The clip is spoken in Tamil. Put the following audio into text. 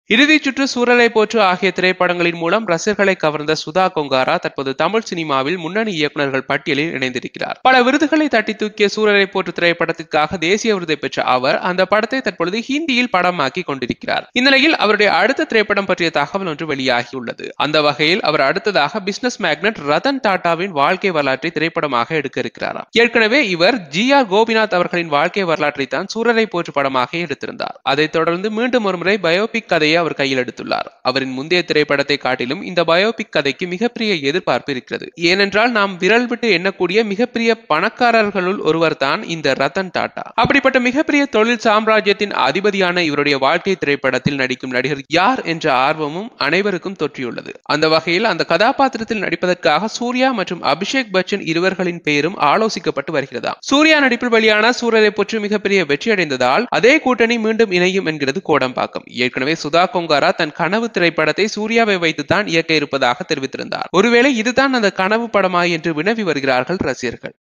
இறுதிச் சுற்று சூரரை போற்று ஆகிய திரைப்படங்களின் மூலம் ரசிகர்களை கவர்ந்த சுதா கொங்காரா தற்போது தமிழ் சினிமாவில் முன்னணி இயக்குநர்கள் பட்டியலில் இணைந்திருக்கிறார் பல விருதுகளை தட்டி தூக்கிய சூரரை போற்று திரைப்படத்திற்காக தேசிய விருதை பெற்ற அவர் அந்த படத்தை தற்பொழுது ஹிந்தியில் படமாக்கி கொண்டிருக்கிறார் இந்நிலையில் அவருடைய அடுத்த திரைப்படம் பற்றிய தகவல் ஒன்று வெளியாகியுள்ளது அந்த வகையில் அவர் அடுத்ததாக பிசினஸ் மேக்னட் ரத்தன் டாடாவின் வாழ்க்கை வரலாற்றை திரைப்படமாக எடுக்க இருக்கிறாராம் ஏற்கனவே இவர் ஜி ஆர் கோபிநாத் அவர்களின் வாழ்க்கை வரலாற்றை தான் சூரரை போற்று படமாக எடுத்திருந்தார் அதைத் தொடர்ந்து மீண்டும் ஒருமுறை பயோபிக் கதையை அவர் கையில் எடுத்துள்ளார் அவரின் முந்தைய திரைப்படத்தை காட்டிலும் இந்த பயோபிக் கதைக்கு மிகப்பெரிய எதிர்பார்ப்பு இருக்கிறது ஏனென்றால் நாம் விரல் விட்டு எண்ணக்கூடிய மிகப்பெரிய பணக்காரர்களுள் ஒருவர் தான் இந்த ரத்தன் டாடா அப்படிப்பட்ட மிகப்பெரிய தொழில் சாம்ராஜ்யத்தின் அதிபதியான இவருடைய வாழ்க்கை திரைப்படத்தில் நடிக்கும் நடிகர் யார் என்ற ஆர்வமும் அனைவருக்கும் தொற்றியுள்ளது அந்த வகையில் அந்த கதாபாத்திரத்தில் நடிப்பதற்காக சூர்யா மற்றும் அபிஷேக் பச்சன் இருவர்களின் பெயரும் ஆலோசிக்கப்பட்டு வருகிறதா சூர்யா நடிப்பில் வெளியான சூரரை பற்றி மிகப்பெரிய வெற்றியடைந்ததால் அதே கூட்டணி மீண்டும் இணையும் என்கிறது கோடம்பாக்கம் ஏற்கனவே சுதா கொங்காரா தன் கனவு திரைப்படத்தை சூர்யாவை வைத்துத்தான் இயக்க இருப்பதாக தெரிவித்திருந்தார் ஒருவேளை இதுதான் அந்த கனவு படமா என்று வினவி வருகிறார்கள் ரசிகர்கள்